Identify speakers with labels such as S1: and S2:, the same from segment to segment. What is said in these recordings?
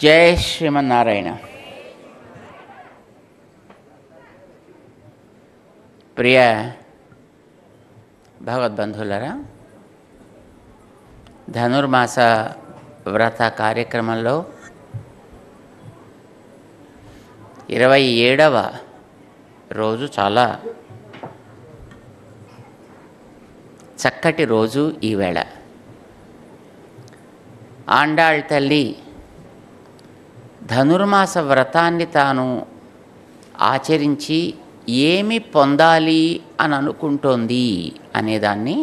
S1: జయ శ్రీమన్నారాయణ ప్రియ భగవద్బంధువులరా ధనుర్మాస వ్రత కార్యక్రమంలో ఇరవై ఏడవ రోజు చాలా చక్కటి రోజు ఈవేళ ఆండాళ్ తల్లి ధనుర్మాస వ్రతాన్ని తాను ఆచరించి ఏమి పొందాలి అని అనుకుంటోంది అనేదాన్ని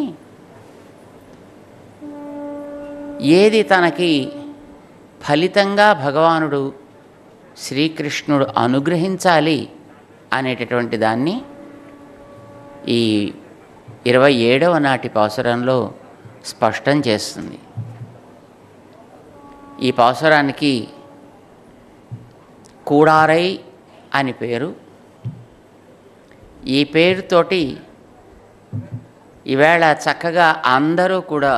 S1: ఏది తనకి ఫలితంగా భగవానుడు శ్రీకృష్ణుడు అనుగ్రహించాలి అనేటటువంటి దాన్ని ఈ ఇరవై ఏడవ నాటి పాసురంలో స్పష్టం చేస్తుంది ఈ పాసురానికి కూడారై అని పేరు ఈ పేరుతోటి ఈవేళ చక్కగా అందరూ కూడా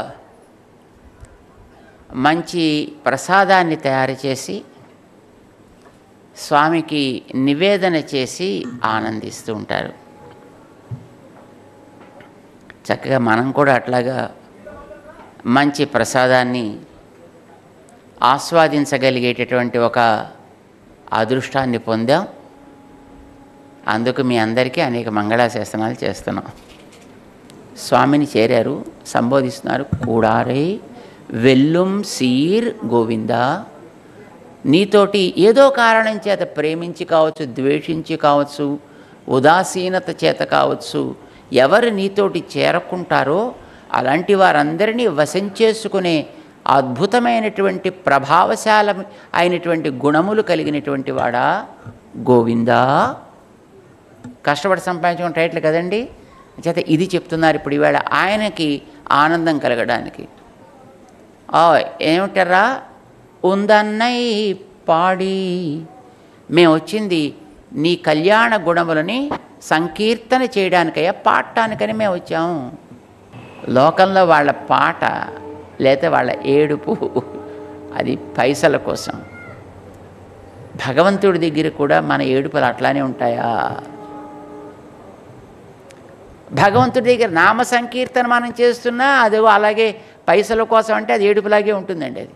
S1: మంచి ప్రసాదాన్ని తయారు చేసి స్వామికి నివేదన చేసి ఆనందిస్తూ ఉంటారు చక్కగా మనం కూడా అట్లాగా మంచి ప్రసాదాన్ని ఆస్వాదించగలిగేటటువంటి ఒక అదృష్టాన్ని పొందాం అందుకు మీ అందరికీ అనేక మంగళాశాసనాలు చేస్తున్నాం స్వామిని చేరారు సంబోధిస్తున్నారు కూడారే వెల్లుం సీర్ గోవింద నీతోటి ఏదో కారణం చేత ప్రేమించి కావచ్చు ద్వేషించి కావచ్చు ఉదాసీనత చేత కావచ్చు ఎవరు నీతోటి చేరకుంటారో అలాంటి వారందరినీ వశం చేసుకునే అద్భుతమైనటువంటి ప్రభావశాల అయినటువంటి గుణములు కలిగినటువంటి వాడా గోవిందా కష్టపడి సంపాదించుకున్న టైటిల్ కదండి చేత ఇది చెప్తున్నారు ఇప్పుడు ఈవేళ ఆయనకి ఆనందం కలగడానికి ఆ, ఏమిటరా ఉందన్నై పాడి మేము వచ్చింది నీ కళ్యాణ గుణములని సంకీర్తన చేయడానికయ్యా పాడటానికని మేము వచ్చాము లోకంలో వాళ్ళ పాట లేకపోతే వాళ్ళ ఏడుపు అది పైసల కోసం భగవంతుడి దగ్గర కూడా మన ఏడుపులు అట్లానే ఉంటాయా భగవంతుడి దగ్గర నామ సంకీర్తన మనం చేస్తున్నా అది అలాగే పైసల కోసం అంటే అది ఏడుపులాగే ఉంటుందండి అది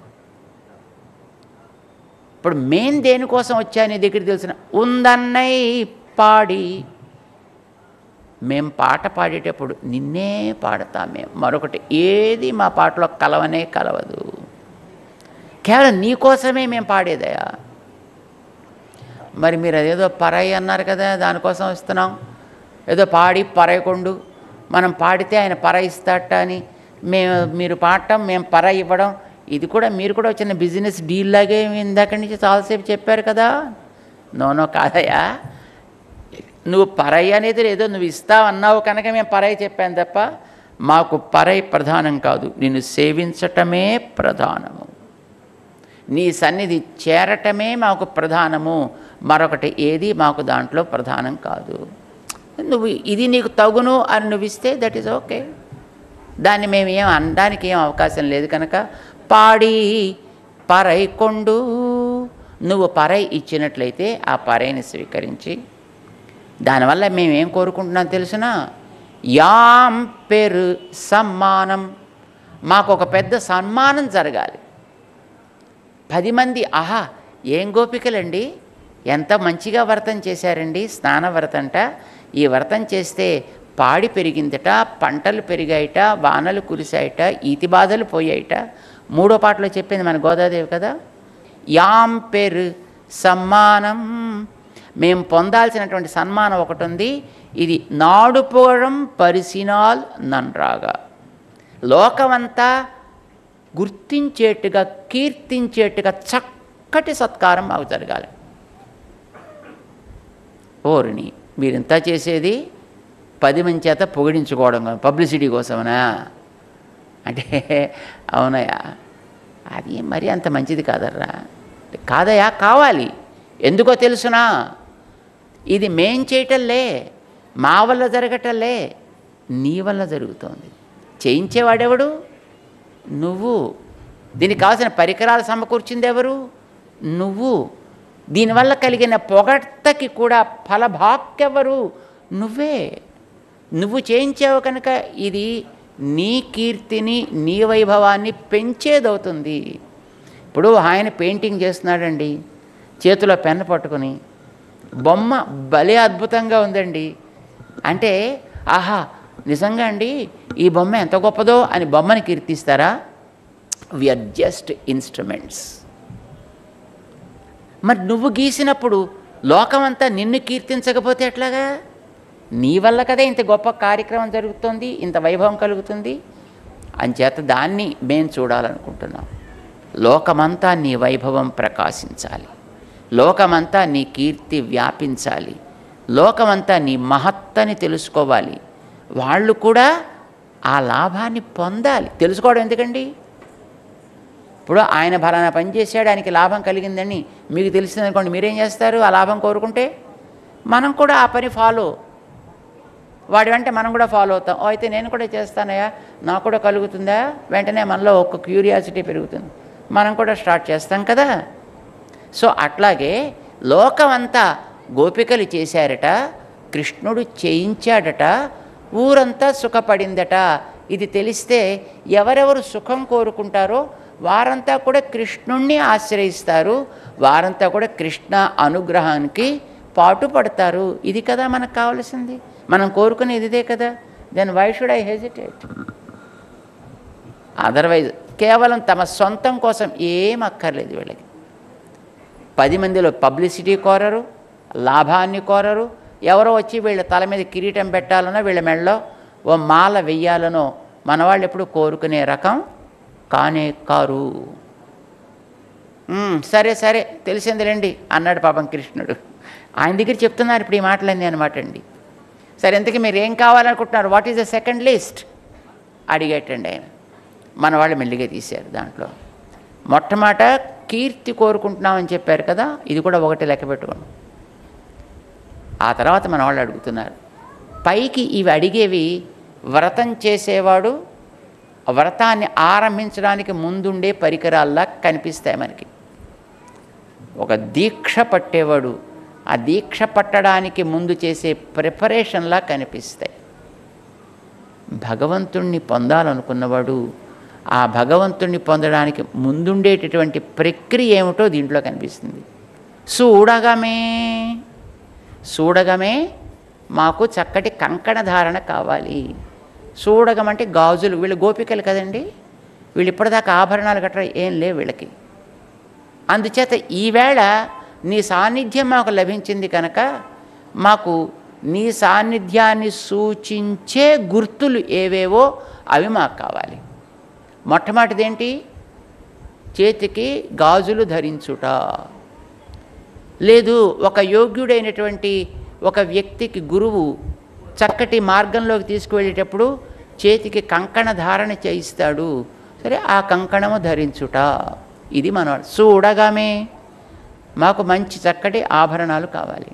S1: ఇప్పుడు మెయిన్ దేనికోసం వచ్చా నీ దగ్గర తెలిసిన ఉందన్నై పాడి మేం పాట పాడేటప్పుడు నిన్నే పాడతాం మేము మరొకటి ఏది మా పాటలో కలవనే కలవదు కేవలం నీకోసమే మేము పాడేదయా మరి మీరు అదేదో పరాయి అన్నారు కదా దానికోసం ఇస్తున్నాం ఏదో పాడి పరాయకొండు మనం పాడితే ఆయన పర ఇస్తాట అని మేము మీరు పాడటం మేము పర ఇవ్వడం ఇది కూడా మీరు కూడా వచ్చిన బిజినెస్ డీల్ లాగే ఇందాక నుంచి చాలాసేపు చెప్పారు కదా నోనో కాదయ్యా నువ్వు పరై అనేది ఏదో నువ్వు ఇస్తావు అన్నావు కనుక మేము పరై చెప్పాను తప్ప మాకు పరై ప్రధానం కాదు నిన్ను సేవించటమే ప్రధానము నీ సన్నిధి చేరటమే మాకు ప్రధానము మరొకటి ఏది మాకు దాంట్లో ప్రధానం కాదు నువ్వు ఇది నీకు తగును అని నువ్వు ఇస్తే దట్ ఈజ్ ఓకే దాన్ని మేము ఏం అనడానికి ఏం అవకాశం లేదు కనుక పాడి పరై కొండు నువ్వు పరై ఇచ్చినట్లయితే ఆ పరైని స్వీకరించి దానివల్ల మేము ఏం కోరుకుంటున్నాం తెలుసునా యాం పెరు సమ్మానం మాకు ఒక పెద్ద సన్మానం జరగాలి పది మంది ఆహా ఏం గోపికలండి ఎంత మంచిగా వ్రతం చేశారండి స్నాన వ్రతంట ఈ వ్రతం చేస్తే పాడి పెరిగిందట పంటలు పెరిగాయట వానలు కురిశాయట ఈతి బాధలు పోయాయట మూడో పాటలో చెప్పింది మన గోదాదేవి కదా యాం పెరు సమ్మానం మేము పొందాల్సినటువంటి సన్మానం ఒకటి ఉంది ఇది నాడుపోవడం పరిసినాల్ నన్రాగా లోకమంతా గుర్తించేట్టుగా కీర్తించేట్టుగా చక్కటి సత్కారం మాకు జరగాలి ఓరిని మీరింత చేసేది పది మంది చేత పొగిడించుకోవడం కోసం, పబ్లిసిటీ కోసమనా అంటే అవునయ్యా అది మరి అంత మంచిది కాదర్రా కాదయ్యా కావాలి ఎందుకో తెలుసునా ఇది మేం చేయటంలే మా వల్ల జరగటంలే నీ వల్ల జరుగుతోంది చేయించేవాడెవడు నువ్వు దీనికి కావాల్సిన పరికరాలు సమకూర్చింది ఎవరు నువ్వు దీనివల్ల కలిగిన పొగడ్తకి కూడా ఫలభాక్కెవరు నువ్వే నువ్వు చేయించావు కనుక ఇది నీ కీర్తిని నీ వైభవాన్ని పెంచేదవుతుంది ఇప్పుడు ఆయన పెయింటింగ్ చేస్తున్నాడండి చేతిలో పెన్ను పట్టుకుని బొమ్మ భలే అద్భుతంగా ఉందండి అంటే ఆహా నిజంగా అండి ఈ బొమ్మ ఎంత గొప్పదో అని బొమ్మని కీర్తిస్తారా వీఆర్ జస్ట్ ఇన్స్ట్రుమెంట్స్ మరి నువ్వు గీసినప్పుడు లోకమంతా నిన్ను కీర్తించకపోతే ఎట్లాగా నీ వల్ల కదా ఇంత గొప్ప కార్యక్రమం జరుగుతుంది ఇంత వైభవం కలుగుతుంది అంచేత దాన్ని మేము చూడాలనుకుంటున్నాం లోకమంతా నీ వైభవం ప్రకాశించాలి లోకమంతా నీ కీర్తి వ్యాపించాలి లోకమంతా నీ మహత్తని తెలుసుకోవాలి వాళ్ళు కూడా ఆ లాభాన్ని పొందాలి తెలుసుకోవడం ఎందుకండి ఇప్పుడు ఆయన ఫలానా పని చేశాడు ఆయనకి లాభం కలిగిందని మీకు తెలిసిందనుకోండి మీరేం చేస్తారు ఆ లాభం కోరుకుంటే మనం కూడా ఆ పని ఫాలో వాడి వెంట మనం కూడా ఫాలో అవుతాం "ఓ, అయితే నేను కూడా చేస్తానయ్యా నాకు కూడా కలుగుతుందా వెంటనే మనలో ఒక క్యూరియాసిటీ పెరుగుతుంది మనం కూడా స్టార్ట్ చేస్తాం కదా సో అట్లాగే లోకమంతా గోపికలు చేశారట కృష్ణుడు చేయించాడట ఊరంతా సుఖపడిందట ఇది తెలిస్తే ఎవరెవరు సుఖం కోరుకుంటారో వారంతా కూడా కృష్ణుణ్ణి ఆశ్రయిస్తారు వారంతా కూడా కృష్ణ అనుగ్రహానికి పాటుపడతారు ఇది కదా మనకు కావలసింది మనం కోరుకునేది ఇదే కదా then why should I hesitate otherwise కేవలం తమ సొంతం కోసం ఏం అక్కర్లేదు వీళ్ళకి పది మందిలో పబ్లిసిటీ కోరరు లాభాన్ని కోరరు ఎవరో వచ్చి వీళ్ళ తల మీద కిరీటం పెట్టాలనో వీళ్ళ మెడలో ఓ మాల వెయ్యాలనో మన వాళ్ళు ఎప్పుడు కోరుకునే రకం కానే కారు "ఉమ్, సరే సరే తెలిసిందిలేండి అన్నాడు పాపం కృష్ణుడు ఆయన దగ్గర చెప్తున్నారు ఇప్పుడు ఈ మాటలన్నీ అనమాట అండి సరే ఇంతకీ మీరు ఏం కావాలనుకుంటున్నారు what is the second list అడిగేటండి ఆయన మన వాళ్ళు మెల్లిగా తీశారు దాంట్లో మొట్టమొదట కీర్తి కోరుకుంటున్నామని చెప్పారు కదా ఇది కూడా ఒకటి లెక్క పెట్టుకోండి ఆ తర్వాత మన వాళ్ళు అడుగుతున్నారు పైకి ఇవి అడిగేవి వ్రతం చేసేవాడు వ్రతాన్ని ఆరంభించడానికి ముందుండే పరికరాల్లా కనిపిస్తాయి మనకి ఒక దీక్ష పట్టేవాడు ఆ దీక్ష పట్టడానికి ముందు చేసే ప్రిపరేషన్లా కనిపిస్తాయి భగవంతుణ్ణి పొందాలనుకున్నవాడు ఆ భగవంతుణ్ణి పొందడానికి ముందుండేటటువంటి ప్రక్రియ ఏమిటో దీంట్లో కనిపిస్తుంది చూడగమే చూడగమే మాకు చక్కటి కంకణ ధారణ కావాలి చూడగం అంటే గాజులు వీళ్ళు గోపికలు కదండి వీళ్ళు ఇప్పటిదాకా ఆభరణాలు గట్రా ఏం లేవు వీళ్ళకి అందుచేత ఈవేళ నీ సాన్నిధ్యం మాకు లభించింది కనుక మాకు నీ సాన్నిధ్యాన్ని సూచించే గుర్తులు ఏవేవో అవి మాకు కావాలి మొట్టమొదటిదేంటి చేతికి గాజులు ధరించుట లేదు ఒక యోగ్యుడైనటువంటి ఒక వ్యక్తికి గురువు చక్కటి మార్గంలోకి తీసుకువెళ్ళేటప్పుడు చేతికి కంకణ ధారణ చేయిస్తాడు సరే ఆ కంకణము ధరించుట ఇది మన చూడగామే మాకు మంచి చక్కటి ఆభరణాలు కావాలి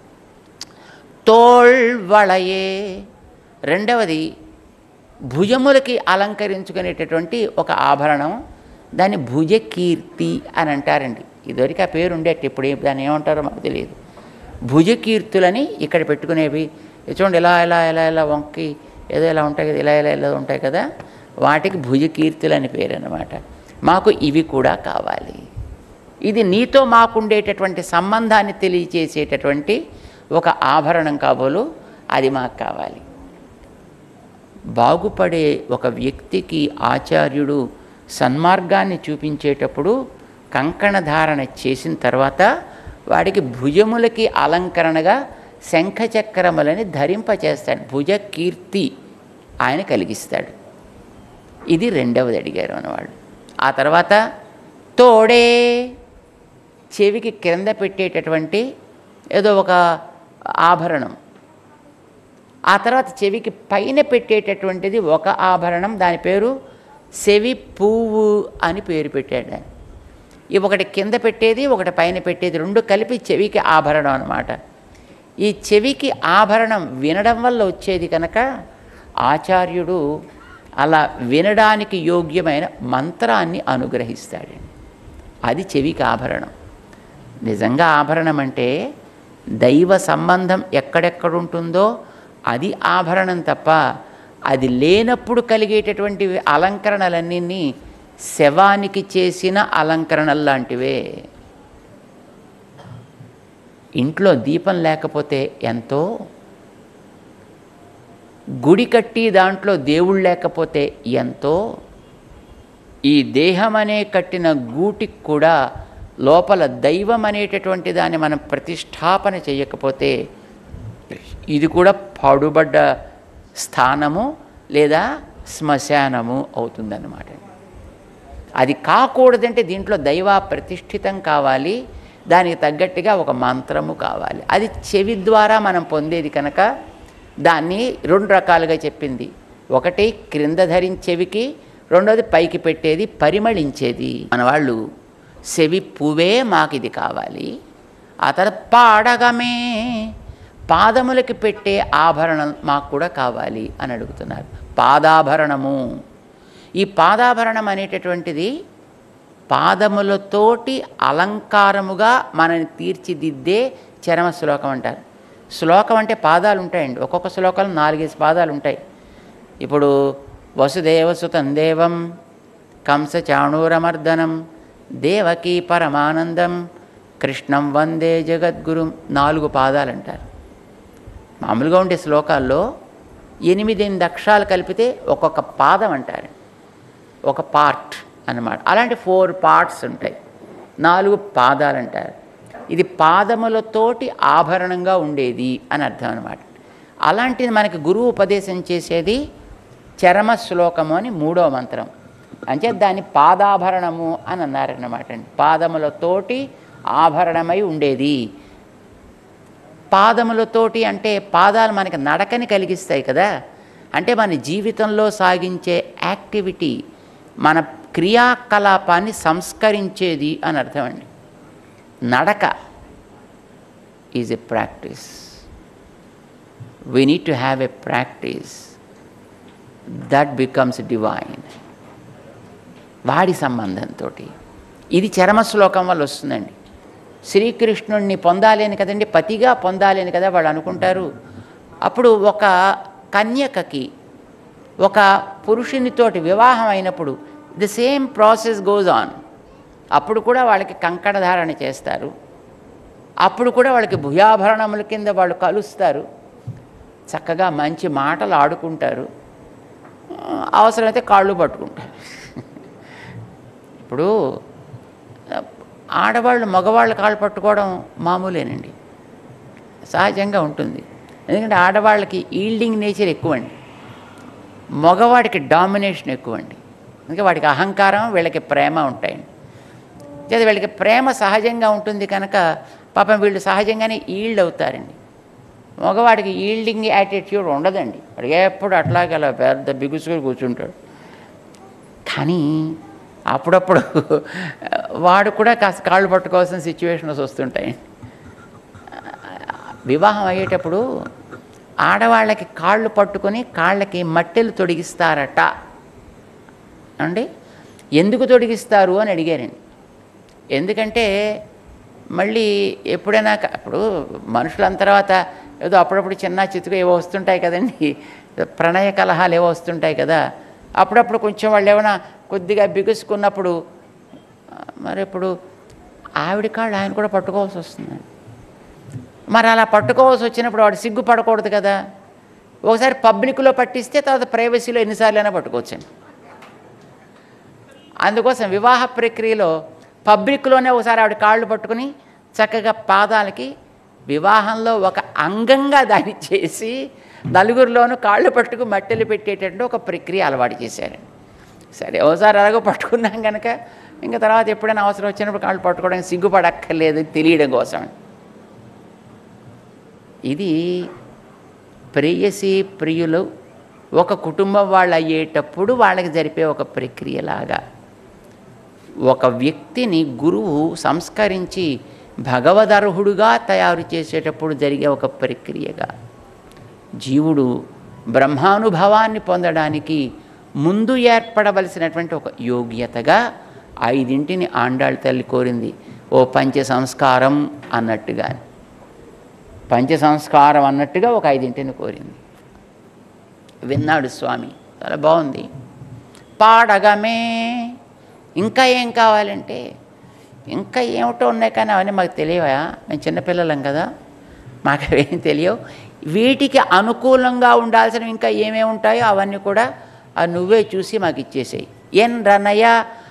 S1: తోళ్వళయే రెండవది భుజములకి అలంకరించుకునేటటువంటి ఒక ఆభరణం దాన్ని భుజకీర్తి అని అంటారండి ఇదివరకు ఆ పేరు ఉండేట్టు ఇప్పుడు ఏ- దాన్ని ఏమంటారో మాకు తెలియదు భుజకీర్తులని ఇక్కడ పెట్టుకునేవి ఇది చూడండి ఇలా ఇలా ఇలా ఇలా వంకి ఏదో ఇలా ఉంటాయి కదా ఇలా ఇలా ఇలా ఉంటాయి కదా వాటికి భుజకీర్తులు అని పేరు అన్నమాట మాకు ఇవి కూడా కావాలి ఇది నీతో మాకుండేటటువంటి సంబంధాన్ని తెలియచేసేటటువంటి ఒక ఆభరణం కాబోలు అది మాకు కావాలి బాగుపడే ఒక వ్యక్తికి ఆచార్యుడు సన్మార్గాన్ని చూపించేటప్పుడు కంకణ ధారణ చేసిన తర్వాత వాడికి భుజములకి అలంకరణగా శంఖచక్రములని ధరింపచేస్తాడు భుజ కీర్తి ఆయన కలిగిస్తాడు ఇది రెండవది అడిగారు అన్నవాళ్ళు ఆ తర్వాత తోడే చెవికి క్రింద పెట్టేటటువంటి ఏదో ఒక ఆభరణం ఆ తర్వాత చెవికి పైన పెట్టేటటువంటిది ఒక ఆభరణం దాని పేరు చెవి పువ్వు అని పేరు పెట్టాడు ఆయన ఇవి ఒకటి కింద పెట్టేది ఒకటి పైన పెట్టేది రెండు కలిపి చెవికి ఆభరణం అన్నమాట ఈ చెవికి ఆభరణం వినడం వల్ల వచ్చేది కనుక ఆచార్యుడు అలా వినడానికి యోగ్యమైన మంత్రాన్ని అనుగ్రహిస్తాడండి అది చెవికి ఆభరణం నిజంగా ఆభరణం అంటే దైవ సంబంధం ఎక్కడెక్కడుంటుందో అది ఆభరణం తప్ప అది లేనప్పుడు కలిగేటటువంటి అలంకరణలన్నీ శవానికి చేసిన అలంకరణలు లాంటివే ఇంట్లో దీపం లేకపోతే ఎంతో గుడి కట్టి దాంట్లో దేవుళ్ళు లేకపోతే ఎంతో ఈ దేహం అనే కట్టిన గూటికి కూడా లోపల దైవం అనేటటువంటి దాన్ని మనం ప్రతిష్టాపన చేయకపోతే ఇది కూడా పాడుబడ్డ స్థానము లేదా శ్మశానము అవుతుందన్నమాట అది కాకూడదంటే దీంట్లో దైవ ప్రతిష్ఠితం కావాలి దానికి తగ్గట్టుగా ఒక మంత్రము కావాలి అది చెవి ద్వారా మనం పొందేది కనుక దాన్ని రెండు రకాలుగా చెప్పింది ఒకటి క్రింద ధరించేవికి రెండోది పైకి పెట్టేది పరిమళించేది మన వాళ్ళు చెవి పువ్వే మాకు ఇది కావాలి ఆ తర్వాత పాడగమే పాదములకి పెట్టే ఆభరణం మాకు కూడా కావాలి అని అడుగుతున్నారు పాదాభరణము ఈ పాదాభరణం అనేటటువంటిది పాదములతోటి అలంకారముగా మనని తీర్చిదిద్దే చరమ శ్లోకం అంటారు శ్లోకం అంటే పాదాలు ఉంటాయండి ఒక్కొక్క శ్లోకంలో నాలుగేసి పాదాలు ఉంటాయి ఇప్పుడు వసుదేవసుతం దేవం కంస చాణూరమర్దనం దేవకీ పరమానందం కృష్ణం వందే జగద్గురుం నాలుగు పాదాలు అంటారు మామూలుగా ఉండే శ్లోకాల్లో ఎనిమిది ఎనిమిది అక్షరాలు కలిపితే ఒక్కొక్క పాదం అంటారు ఒక పార్ట్ అన్నమాట అలాంటి ఫోర్ పార్ట్స్ ఉంటాయి నాలుగు పాదాలు అంటారు ఇది పాదములతోటి ఆభరణంగా ఉండేది అని అర్థం అనమాట అలాంటిది మనకి గురువు ఉపదేశం చేసేది చరమ శ్లోకము అని మూడో మంత్రం అంటే దాన్ని పాదాభరణము అని అన్నారన్నమాట అండి పాదములతోటి ఆభరణమై ఉండేది పాదములతోటి అంటే పాదాలు మనకి నడకని కలిగిస్తాయి కదా అంటే మన జీవితంలో సాగించే యాక్టివిటీ మన క్రియాకలాపాన్ని సంస్కరించేది అని అర్థం అండి నడక is a practice we need to have a practice that becomes divine వాడి సంబంధంతో ఇది చరమ శ్లోకం వల్ల వస్తుందండి శ్రీకృష్ణుడిని పొందాలి అని కదండి పతిగా పొందాలి అని కదా వాళ్ళు అనుకుంటారు అప్పుడు ఒక కన్యకకి ఒక పురుషునితోటి వివాహం అయినప్పుడు the same process goes on అప్పుడు కూడా వాళ్ళకి కంకణ ధారణ చేస్తారు అప్పుడు కూడా వాళ్ళకి భుయాభరణముల కింద వాళ్ళు కలుస్తారు చక్కగా మంచి మాటలు ఆడుకుంటారు ఆ, అవసరమైతే కాళ్ళు పట్టుకుంటారు ఇప్పుడు ఆ, ఆడవాళ్ళు మగవాళ్ళ కాళ్ళు పట్టుకోవడం మామూలేనండి సహజంగా ఉంటుంది ఎందుకంటే ఆడవాళ్ళకి ఈల్డింగ్ నేచర్ ఎక్కువండి మగవాడికి డామినేషన్ ఎక్కువండి అందుకే వాడికి అహంకారం వీళ్ళకి ప్రేమ ఉంటాయండి చేత వీళ్ళకి ప్రేమ సహజంగా ఉంటుంది కనుక పాపం వీళ్ళు సహజంగానే ఈల్డ్ అవుతారండి మగవాడికి ఈల్డింగ్ యాటిట్యూడ్ ఉండదండి వాడికి ఎప్పుడు అట్లాగే అలా పెద్ద బిగుసుకొని కూర్చుంటాడు కానీ అప్పుడప్పుడు వాడు కూడా కాస్త కాళ్ళు పట్టుకోవాల్సిన సిచ్యువేషన్స్ వస్తుంటాయి వివాహం అయ్యేటప్పుడు ఆడవాళ్ళకి కాళ్ళు పట్టుకొని కాళ్ళకి మట్టెలు తొడిగిస్తారట అండి ఎందుకు తొడిగిస్తారు అని అడిగారండి ఎందుకంటే మళ్ళీ ఎప్పుడైనా క- ఇప్పుడు మనుషులంత తర్వాత ఏదో అప్పుడప్పుడు చిన్న చితుకు ఏవో వస్తుంటాయి కదండి ప్రణయ కలహాలు ఏవో వస్తుంటాయి కదా అప్పుడప్పుడు కొంచెం వాళ్ళు ఏమైనా కొద్దిగా బిగుసుకున్నప్పుడు ఆ, మరి ఇప్పుడు ఆవిడ కాళ్ళు ఆయన కూడా పట్టుకోవాల్సి వస్తుందండి మరి అలా పట్టుకోవాల్సి వచ్చినప్పుడు వాడు సిగ్గు పడకూడదు కదా ఒకసారి పబ్లిక్లో పట్టిస్తే తర్వాత ప్రైవసీలో ఎన్నిసార్లు అయినా పట్టుకోవచ్చండి అందుకోసం వివాహ ప్రక్రియలో పబ్లిక్లోనే ఒకసారి ఆవిడ కాళ్ళు పట్టుకుని చక్కగా పాదాలకి వివాహంలో ఒక అంగంగా దాన్ని చేసి నలుగురిలోనూ కాళ్ళు పట్టుకు మట్టెలు పెట్టేటట్టు ఒక ప్రక్రియ అలవాటు చేశారండి సరే ఒకసారి అలాగో పట్టుకున్నాం కనుక ఇంకా తర్వాత ఎప్పుడైనా అవసరం వచ్చినప్పుడు కాళ్ళు పట్టుకోవడానికి సిగ్గుపడక్కర్లేదు తెలియడం కోసం ఇది ప్రేయసి ప్రియులు ఒక కుటుంబం వాళ్ళు అయ్యేటప్పుడు వాళ్ళకి జరిపే ఒక ప్రక్రియలాగా ఒక వ్యక్తిని గురువు సంస్కరించి భగవదర్హుడుగా తయారు చేసేటప్పుడు జరిగే ఒక ప్రక్రియగా జీవుడు బ్రహ్మానుభవాన్ని పొందడానికి ముందు ఏర్పడవలసినటువంటి ఒక యోగ్యతగా ఐదింటిని ఆండాళ్ళ తల్లి కోరింది ఓ పంచ సంస్కారం అన్నట్టుగా పంచ సంస్కారం అన్నట్టుగా ఒక ఐదింటిని కోరింది విన్నాడు స్వామి చాలా బాగుంది పాడగమే ఇంకా ఏం కావాలంటే ఇంకా ఏమిటో ఉన్నాయి కానీ అవన్నీ మాకు తెలియవా మేము చిన్నపిల్లలం కదా మాకు అవేం తెలియవు వీటికి అనుకూలంగా ఉండాల్సినవి ఇంకా ఏమేమి ఉంటాయో అవన్నీ కూడా ఆ నువ్వే చూసి మాకు ఇచ్చేసేయి ఎన్ రనయ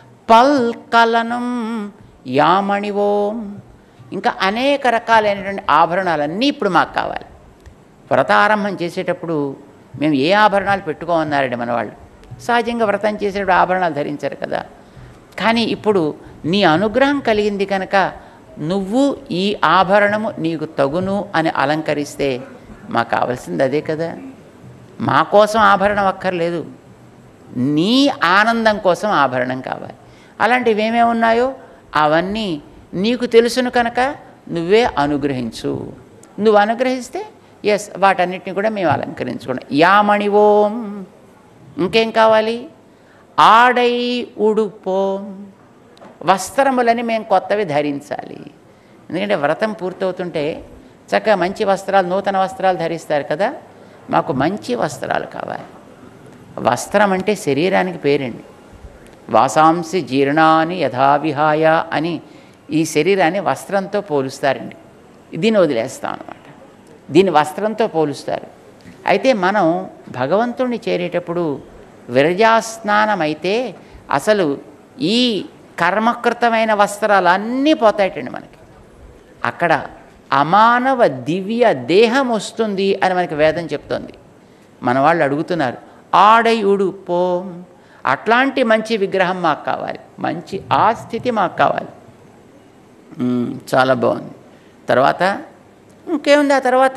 S1: పల్కలనం యామణివోం ఇంకా అనేక రకాలైనటువంటి ఆభరణాలన్నీ ఇప్పుడు మాకు కావాలి వ్రతారంభం చేసేటప్పుడు మేము ఏ ఆభరణాలు పెట్టుకోమన్నారండి మన వాళ్ళు సహజంగా వ్రతం చేసేటప్పుడు ఆభరణాలు ధరించారు కదా కానీ ఇప్పుడు నీ అనుగ్రహం కలిగింది కనుక నువ్వు ఈ ఆభరణము నీకు తగును అని అలంకరిస్తే మాకు కావాల్సింది అదే కదా మా కోసం ఆభరణం అక్కర్లేదు నీ ఆనందం కోసం ఆభరణం కావాలి అలాంటివి ఏమేమి ఉన్నాయో అవన్నీ నీకు తెలుసును కనుక నువ్వే అనుగ్రహించు నువ్వు అనుగ్రహిస్తే ఎస్ వాటన్నిటిని కూడా మేము అలంకరించుకున్నాం యామణి ఓం ఇంకేం కావాలి ఆడై ఉడుపోం వస్త్రములని మేము కొత్తవి ధరించాలి ఎందుకంటే వ్రతం పూర్తవుతుంటే చక్కగా మంచి వస్త్రాలు నూతన వస్త్రాలు ధరిస్తారు కదా మాకు మంచి వస్త్రాలు కావాలి వస్త్రం అంటే శరీరానికి పేరండి వాసాంసి జీర్ణాని యథావిహాయ అని ఈ శరీరాన్ని వస్త్రంతో పోలుస్తారండి దీన్ని వదిలేస్తాం అనమాట దీన్ని వస్త్రంతో పోలుస్తారు అయితే మనం భగవంతుణ్ణి చేరేటప్పుడు విరజాస్నానం అయితే అసలు ఈ కర్మకృతమైన వస్త్రాలు అన్నీ పోతాయటండి మనకి అక్కడ అమానవ దివ్య దేహం వస్తుంది అని మనకి వేదం చెప్తోంది మన వాళ్ళు అడుగుతున్నారు ఆడయుడు పోం అట్లాంటి మంచి విగ్రహం మాకు కావాలి మంచి ఆ స్థితి మాకు కావాలి మ్మ్, చాలా బాగుంది తర్వాత ఇంకేముంది ఆ తర్వాత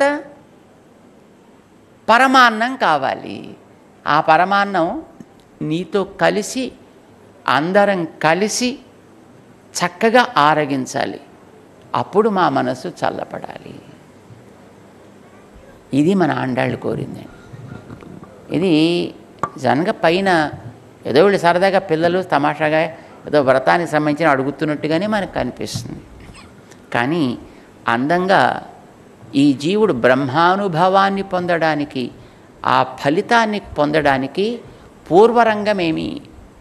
S1: పరమాన్నం కావాలి ఆ పరమాన్నం నీతో కలిసి అందరం కలిసి చక్కగా ఆరగించాలి అప్పుడు మా మనసు చల్లపడాలి ఇది మన ఆండాళ్ళు కోరిందండి ఇది జనగ పైన ఏదో వీళ్ళు సరదాగా పిల్లలు తమాషాగా ఏదో వ్రతానికి సంబంధించిన అడుగుతున్నట్టుగానే మనకు కనిపిస్తుంది కానీ అందంగా ఈ జీవుడు బ్రహ్మానుభవాన్ని పొందడానికి ఆ ఫలితాన్ని పొందడానికి పూర్వరంగమేమి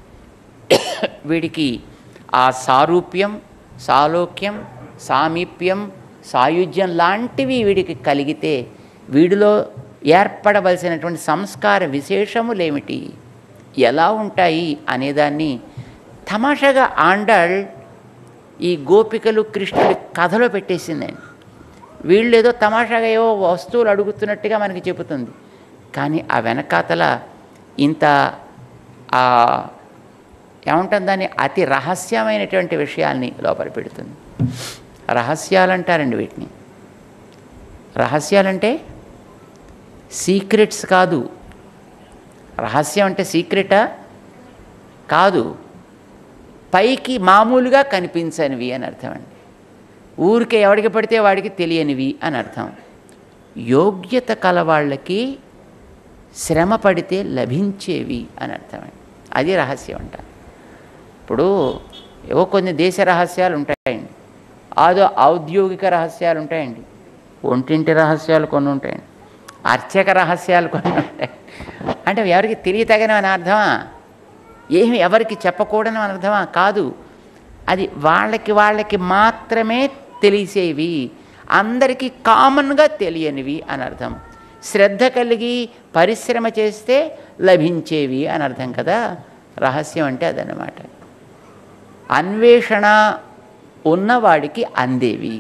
S1: వీడికి ఆ సారూప్యం సాలోక్యం సామీప్యం సాయుధ్యం లాంటివి వీడికి కలిగితే వీడిలో ఏర్పడవలసినటువంటి సంస్కార విశేషములేమిటి ఎలా ఉంటాయి అనేదాన్ని తమాషాగా ఆండాళ్ ఈ గోపికలు కృష్ణుడి కథలో పెట్టేసిందండి వీళ్ళు ఏదో తమాషాగా ఏవో వస్తువులు అడుగుతున్నట్టుగా మనకి చెబుతుంది కానీ ఆ వెనకాతల ఇంత ఆ ఏమంటుంది దాన్ని అతి రహస్యమైనటువంటి విషయాల్ని లోపల పెడుతుంది రహస్యాలు అంటారండి వీటిని రహస్యాలంటే సీక్రెట్స్ కాదు రహస్యం అంటే సీక్రెటా కాదు పైకి మామూలుగా కనిపించనివి అని అర్థం అండి ఊరికే ఎవడికి పడితే వాడికి తెలియనివి అని అర్థం యోగ్యత కలవాళ్ళకి శ్రమ పడితే లభించేవి అని అర్థం అండి అది రహస్యం అంట ఇప్పుడు ఏవో కొన్ని దేశ రహస్యాలు ఉంటాయండి అదో ఔద్యోగిక రహస్యాలు ఉంటాయండి ఒంటింటి రహస్యాలు కొన్ని ఉంటాయండి అర్చక రహస్యాలు కొన్ని ఉంటాయి అంటే అవి ఎవరికి తెలియతగనని అర్థమా ఏమి ఎవరికి చెప్పకూడని అర్థమా కాదు అది వాళ్ళకి వాళ్ళకి మాత్రమే తెలిసేవి అందరికీ కామన్గా తెలియనివి అని అర్థం శ్రద్ధ కలిగి పరిశ్రమ చేస్తే లభించేవి అని అర్థం కదా రహస్యం అంటే అదనమాట అన్వేషణ ఉన్నవాడికి అందేవి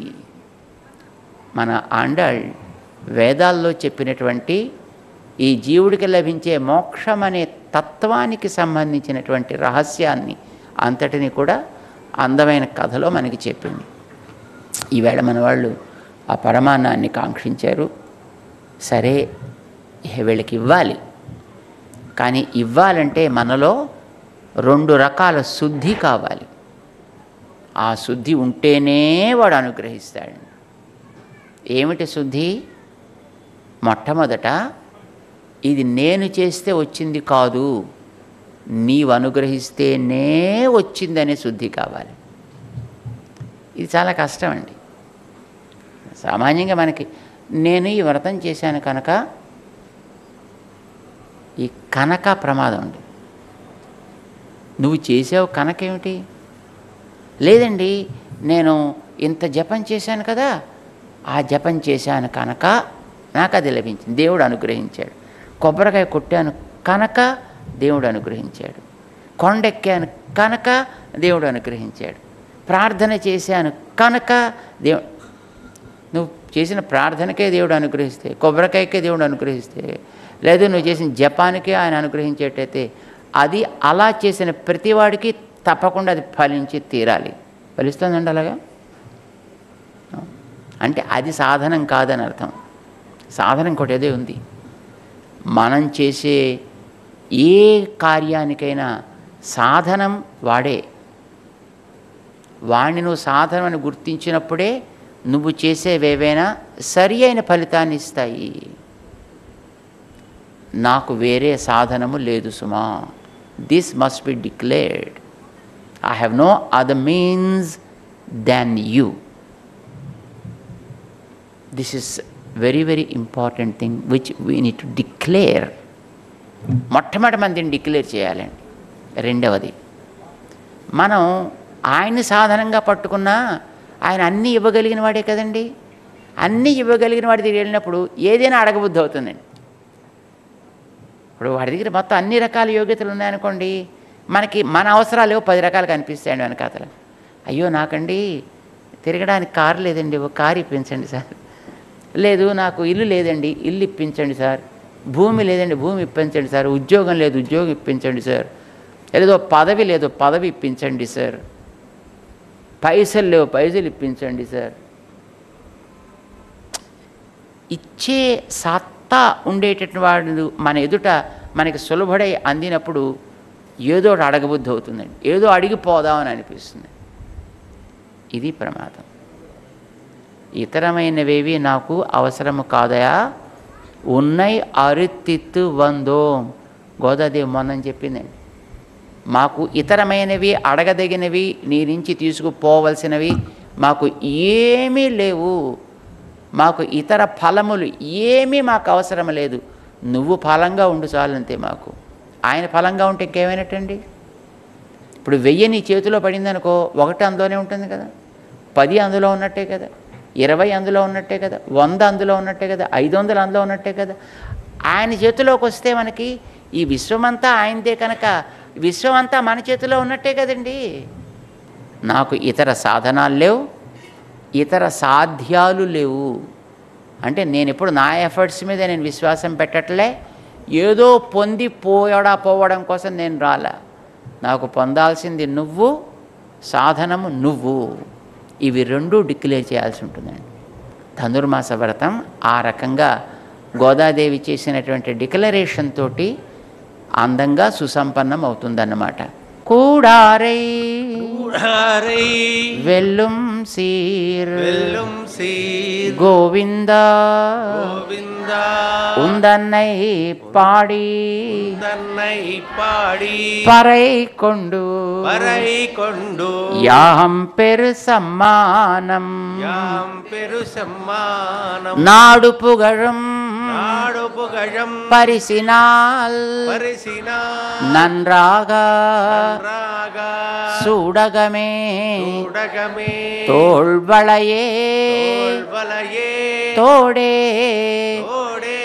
S1: మన ఆండాళ్ వేదాల్లో చెప్పినటువంటి ఈ జీవుడికి లభించే మోక్షం అనే తత్వానికి సంబంధించినటువంటి రహస్యాన్ని అంతటిని కూడా అందమైన కథలో మనకి చెప్పింది ఈవేళ మన వాళ్ళు ఆ పరమాన్నాన్ని కాంక్షించారు సరే ఇహ వీళ్ళకి ఇవ్వాలి కానీ ఇవ్వాలంటే మనలో రెండు రకాల శుద్ధి కావాలి ఆ శుద్ధి ఉంటేనే వాడు అనుగ్రహిస్తాడు ఏమిటి శుద్ధి మొట్టమొదట ఇది నేను చేస్తే వచ్చింది కాదు నీవు అనుగ్రహిస్తేనే వచ్చిందనే శుద్ధి కావాలి ఇది చాలా కష్టం అండి సామాన్యంగా మనకి నేను ఈ వ్రతం చేశాను కనుక ఈ కనక ప్రమాదం ఉంది నువ్వు చేసావు కనక ఏమిటి లేదండి నేను ఇంత జపం చేశాను కదా ఆ జపం చేశాను కనుక నాకు అది లభించింది దేవుడు అనుగ్రహించాడు కొబ్బరికాయ కొట్టాను కనుక దేవుడు అనుగ్రహించాడు కొండెక్కాను కనుక దేవుడు అనుగ్రహించాడు ప్రార్థన చేశాను కనుక దేవు నువ్వు చేసిన ప్రార్థనకే దేవుడు అనుగ్రహిస్తే కొబ్బరికాయకే దేవుడు అనుగ్రహిస్తే లేదు నువ్వు చేసిన జపానికే ఆయన అనుగ్రహించేటైతే అది అలా చేసిన ప్రతివాడికి తప్పకుండా అది ఫలించి తీరాలి ఫలిస్తుందండి అలాగా అంటే అది సాధనం కాదని అర్థం సాధనం ఇంకోటి ఏదో ఉంది మనం చేసే ఏ కార్యానికైనా సాధనం వాడే వాణ్ణి నువ్వు సాధనం అని గుర్తించినప్పుడే నువ్వు చేసేవేవైనా సరి అయిన ఫలితాన్ని ఇస్తాయి నాకు వేరే సాధనము లేదు సుమా this must be declared I have no other means than you this is very very important thing which we need to declare మొట్టమొదటి మందిని డిక్లేర్ చేయాలండి రెండవది మనం ఆయన్ని సాధనంగా పట్టుకున్నా ఆయన అన్నీ ఇవ్వగలిగిన వాడే కదండి అన్నీ ఇవ్వగలిగిన వాడి దగ్గర వెళ్ళినప్పుడు ఏదైనా అడగబుద్ధి అవుతుందండి ఇప్పుడు వాడి దగ్గర మొత్తం అన్ని రకాల యోగ్యతలు ఉన్నాయనుకోండి మనకి మన అవసరాలు ఏవో పది రకాలు కనిపిస్తాయండి వెనకాతల అయ్యో నాకండి తిరగడానికి కారు లేదండి ఒక కారు ఇప్పించండి సార్ లేదు నాకు ఇల్లు లేదండి ఇల్లు ఇప్పించండి సార్ భూమి లేదండి భూమి ఇప్పించండి సార్ ఉద్యోగం లేదు ఉద్యోగం ఇప్పించండి సార్ లేదో పదవి లేదు పదవి ఇప్పించండి సార్ పైసలు లేవు పైసలు ఇప్పించండి సార్ ఇచ్చే సత్తా ఉండేటటువంటి వాడు మన ఎదుట మనకి సులభడై అందినప్పుడు ఏదో ఒకటి అడగబుద్ధి అవుతుందండి ఏదో అడిగిపోదామని అనిపిస్తుంది ఇది ప్రమాదం ఇతరమైనవేవి నాకు అవసరము కాదయా ఉన్నై అరుతిత్తు వందోం గోదాదేవి మొన్నని చెప్పిందండి మాకు ఇతరమైనవి అడగదగినవి నీ నుంచి తీసుకుపోవలసినవి మాకు ఏమీ లేవు మాకు ఇతర ఫలములు ఏమీ మాకు అవసరం లేదు నువ్వు ఫలంగా ఉండు చాలంతే మాకు ఆయన ఫలంగా ఉంటే ఇంకేమైనట్టండి ఇప్పుడు వెయ్యి నీ చేతిలో పడిందనుకో ఒకటి అందులోనే ఉంటుంది కదా పది అందులో ఉన్నట్టే కదా ఇరవై అందులో ఉన్నట్టే కదా వంద అందులో ఉన్నట్టే కదా ఐదు వందలు అందులో ఉన్నట్టే కదా ఆయన చేతిలోకి వస్తే మనకి ఈ విశ్వమంతా ఆయనదే కనుక విశ్వం అంతా మన చేతిలో ఉన్నట్టే కదండి నాకు ఇతర సాధనాలు లేవు ఇతర సాధ్యాలు లేవు అంటే నేను ఎప్పుడు నా ఎఫర్ట్స్ మీద నేను విశ్వాసం పెట్టట్లే ఏదో పొంది పోయడా పోవడం కోసం నేను రాలా నాకు పొందాల్సింది నువ్వు సాధనము నువ్వు ఇవి రెండు డిక్లేర్ చేయాల్సి ఉంటుందండి ధనుర్మాస వ్రతం ఆ రకంగా గోదాదేవి చేసినటువంటి డిక్లరేషన్ తోటి అందంగా సుసంపన్నం అవుతుందన్నమాట కూడారై
S2: கூடாரை
S1: వెల్లుం సీర్
S2: வெல்லும் சீர்
S1: గోవిందా
S2: கோவிந்தா
S1: ఉందన్నై పాడి
S2: தன்னை பாடி
S1: పరై కొండు
S2: பறை கொண்டு
S1: యాహం పెరు సమ్మానం
S2: யாம் பெரு சம்மானம்
S1: నాడు పుగழும்
S2: நாடு புகழம்
S1: పరిసినాల్
S2: பரிசினா
S1: நன்றாக
S2: நன்றாக
S1: சூடகமே
S2: ஊடகமே
S1: தோள்வளையே
S2: தோள்வலையே
S1: தோடே
S2: தோடே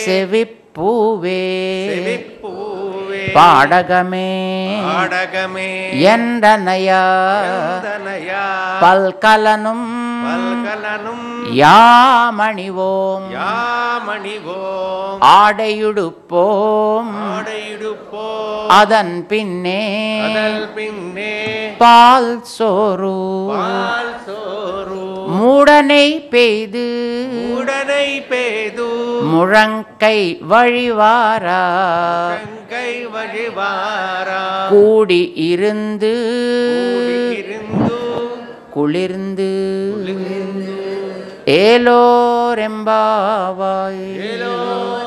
S1: செவிப்பூவே
S2: செவிப்பூவே
S1: பாடகமே
S2: ஆடகமே
S1: ఎండనయా
S2: எந்தனையா
S1: పల్కలనుం
S2: பல்கலனும்
S1: యామణిவோம்
S2: யாமணிவோம்
S1: ஆடையுடுப்போம்
S2: ஆடையிடுப்போ
S1: அதன் பின்னே
S2: அதல் பின்னே
S1: பால் சோறு
S2: பால் சோறு
S1: மூடனை பெய்து
S2: உடனை பேது
S1: முழங்கை வழிவாரா
S2: கங்கை வழிவாரா
S1: கூடி இருந்து
S2: இருந்து
S1: குளிர்ந்து ஏலோரெம்பாவாய்
S2: ஏலோ